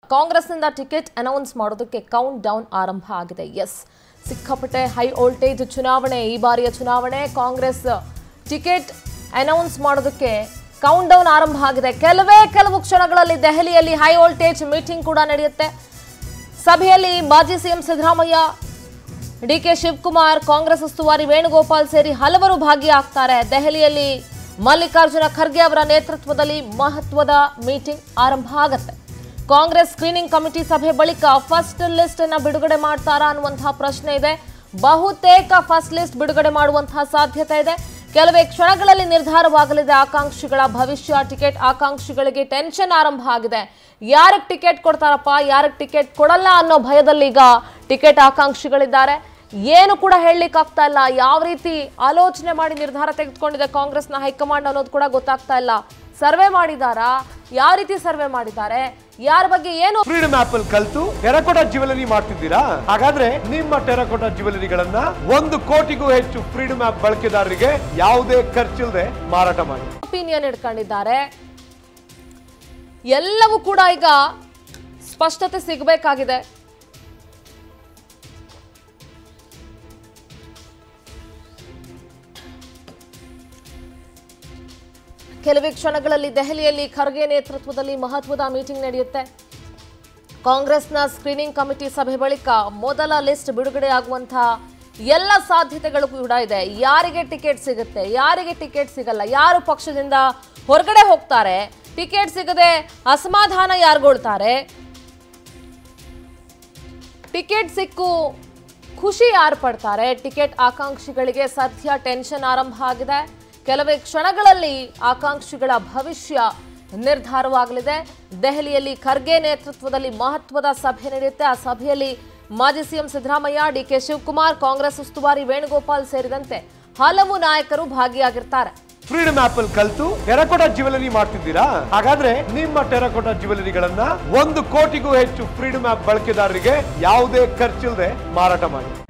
ಕಾಂಗ್ರೆಸ್ನಿಂದ ticket announce ಮಾಡೋದಕ್ಕೆ count down ಆರಂಭ ಆಗಿದೆ ಎಸ್ ಸಿಕ್ಕಾಪಟ್ಟೆ ಹೈ ವೋಲ್ಟೇಜ್ ಚುನಾವಣೆ ಈ ಬಾರಿಯ ಚುನಾವಣೆ ಕಾಂಗ್ರೆಸ್ ಟಿಕೆಟ್ ಅನೌನ್ಸ್ ಮಾಡೋದಕ್ಕೆ ಕೌಂಟ್ ಡೌನ್ ಆರಂಭ ಆಗಿದೆ ಕೆಲವೇ ಕೆಲವು ಕ್ಷಣಗಳಲ್ಲಿ ದೆಹಲಿಯಲ್ಲಿ ಹೈ ವೋಲ್ಟೇಜ್ ಮೀಟಿಂಗ್ ಕೂಡ ನಡೆಯುತ್ತೆ ಸಭೆಯಲ್ಲಿ ಮಾಜಿ ಸಿಎಂ ಸಿದ್ದರಾಮಯ್ಯ ಡಿಕೆ ಶಿವಕುಮಾರ್ ಕಾಂಗ್ರೆಸ್ ಉಸ್ತುವಾರಿ ವೇಣುಗೋಪಾಲ್ ಸೇರಿ ಹಲವರು ಭಾಗಿಯಾಗ್ತಾರೆ ದೆಹಲಿಯಲ್ಲಿ ಮಲ್ಲಿಕಾರ್ಜುನ ಖರ್ಗೆ ಅವರ ನೇತೃತ್ವದಲ್ಲಿ ಮಹತ್ವದ ಮೀಟಿಂಗ್ ಆರಂಭ ಆಗತ್ತೆ ಕಾಂಗ್ರೆಸ್ ಸ್ಕ್ರೀನಿಂಗ್ ಕಮಿಟಿ ಸಭೆ ಬಳಿಕ ಫಸ್ಟ್ ಲಿಸ್ಟ್ ಅನ್ನ ಬಿಡುಗಡೆ ಮಾಡ್ತಾರಾ ಅನ್ನುವಂತಹ ಪ್ರಶ್ನೆ ಇದೆ ಬಹುತೇಕ ಫಸ್ಟ್ ಲಿಸ್ಟ್ ಬಿಡುಗಡೆ ಮಾಡುವಂತಹ ಸಾಧ್ಯತೆ ಇದೆ ಕೆಲವೇ ಕ್ಷಣಗಳಲ್ಲಿ ನಿರ್ಧಾರವಾಗಲಿದೆ ಆಕಾಂಕ್ಷಿಗಳ ಭವಿಷ್ಯ ಟಿಕೆಟ್ ಆಕಾಂಕ್ಷಿಗಳಿಗೆ ಟೆನ್ಷನ್ ಆರಂಭ ಆಗಿದೆ ಯಾರಿಗೆ ಟಿಕೆಟ್ ಕೊಡ್ತಾರಪ್ಪ ಯಾರಿಗೆ ಟಿಕೆಟ್ ಕೊಡಲ್ಲ ಅನ್ನೋ ಭಯದಲ್ಲಿ ಈಗ ಟಿಕೆಟ್ ಆಕಾಂಕ್ಷಿಗಳಿದ್ದಾರೆ ಏನು ಕೂಡ ಹೇಳಲಿಕ್ಕಾಗ್ತಾ ಇಲ್ಲ ಯಾವ ರೀತಿ ಆಲೋಚನೆ ಮಾಡಿ ನಿರ್ಧಾರ ತೆಗೆದುಕೊಂಡಿದೆ ಕಾಂಗ್ರೆಸ್ನ ಹೈಕಮಾಂಡ್ ಅನ್ನೋದು ಕೂಡ ಗೊತ್ತಾಗ್ತಾ ಇಲ್ಲ ಸರ್ವೆ ಮಾಡಿದಾರಾ ಯಾವ ರೀತಿ ಸರ್ವೆ ಮಾಡಿದ್ದಾರೆ ಯಾರ ಬಗ್ಗೆ ಏನು ಫ್ರೀಡಮ್ ಆಪ್ ಅಲ್ಲಿ ಕಲ್ತು ಟೆರಕೋಟಾ ಜ್ಯುವೆಲರಿ ಮಾಡ್ತಿದ್ದೀರಾ ಹಾಗಾದ್ರೆ ನಿಮ್ಮ ಟೆರಕೋಟಾ ಜ್ಯುವೆಲರಿಗಳನ್ನ ಒಂದು ಕೋಟಿಗೂ ಹೆಚ್ಚು ಫ್ರೀಡಮ್ ಆಪ್ ಬಳಕೆದಾರರಿಗೆ ಯಾವುದೇ ಖರ್ಚಿಲ್ಲದೆ ಮಾರಾಟ ಮಾಡಿ ಒಪಿನಿಯನ್ ಇಟ್ಕೊಂಡಿದ್ದಾರೆ ಎಲ್ಲವೂ ಕೂಡ ಈಗ ಸ್ಪಷ್ಟತೆ ಸಿಗಬೇಕಾಗಿದೆ ಕೆಲವೇ ಕ್ಷಣಗಳಲ್ಲಿ ದೆಹಲಿಯಲ್ಲಿ ಖರ್ಗೆ ನೇತೃತ್ವದಲ್ಲಿ ಮಹತ್ವದ ಮೀಟಿಂಗ್ ನಡೆಯುತ್ತೆ ಕಾಂಗ್ರೆಸ್ನ ಸ್ಕ್ರೀನಿಂಗ್ ಕಮಿಟಿ ಸಭೆ ಬಳಿಕ ಮೊದಲ ಲಿಸ್ಟ್ ಬಿಡುಗಡೆಯಾಗುವಂತಹ ಎಲ್ಲ ಸಾಧ್ಯತೆಗಳು ಕೂಡ ಇದೆ ಯಾರಿಗೆ ಟಿಕೆಟ್ ಸಿಗುತ್ತೆ ಯಾರಿಗೆ ಟಿಕೆಟ್ ಸಿಗಲ್ಲ ಯಾರು ಪಕ್ಷದಿಂದ ಹೊರಗಡೆ ಹೋಗ್ತಾರೆ ಟಿಕೆಟ್ ಸಿಗದೆ ಅಸಮಾಧಾನ ಯಾರುಗೊಳ್ತಾರೆ ಟಿಕೆಟ್ ಸಿಕ್ಕು ಖುಷಿ ಯಾರು ಪಡ್ತಾರೆ ಟಿಕೆಟ್ ಆಕಾಂಕ್ಷಿಗಳಿಗೆ ಸದ್ಯ ಟೆನ್ಷನ್ ಆರಂಭ ಆಗಿದೆ ಕೆಲವೇ ಕ್ಷಣಗಳಲ್ಲಿ ಆಕಾಂಕ್ಷಿಗಳ ಭವಿಷ್ಯ ನಿರ್ಧಾರವಾಗಲಿದೆ ದೆಹಲಿಯಲ್ಲಿ ಖರ್ಗೆ ನೇತೃತ್ವದಲ್ಲಿ ಮಹತ್ವದ ಸಭೆ ನಡೆಯುತ್ತೆ ಆ ಸಭೆಯಲ್ಲಿ ಮಾಜಿ ಸಿಎಂ ಸಿದ್ದರಾಮಯ್ಯ ಡಿಕೆ ಶಿವಕುಮಾರ್ ಕಾಂಗ್ರೆಸ್ ಉಸ್ತುವಾರಿ ವೇಣುಗೋಪಾಲ್ ಸೇರಿದಂತೆ ಹಲವು ನಾಯಕರು ಭಾಗಿಯಾಗಿರ್ತಾರೆ ಫ್ರೀಡಮ್ ಆಪ್ ಅಲ್ಲಿ ಕಲ್ತು ಟೆರಕೋಟಾ ಜ್ಯುವೆಲರಿ ಮಾಡ್ತಿದ್ದೀರಾ ಹಾಗಾದ್ರೆ ನಿಮ್ಮ ಟೆರಕೋಟಾ ಜ್ಯುವೆಲರಿಗಳನ್ನ ಒಂದು ಕೋಟಿಗೂ ಹೆಚ್ಚು ಫ್ರೀಡಮ್ ಆಪ್ ಬಳಕೆದಾರರಿಗೆ ಯಾವುದೇ ಖರ್ಚಿಲ್ಲದೆ ಮಾರಾಟ ಮಾಡಿ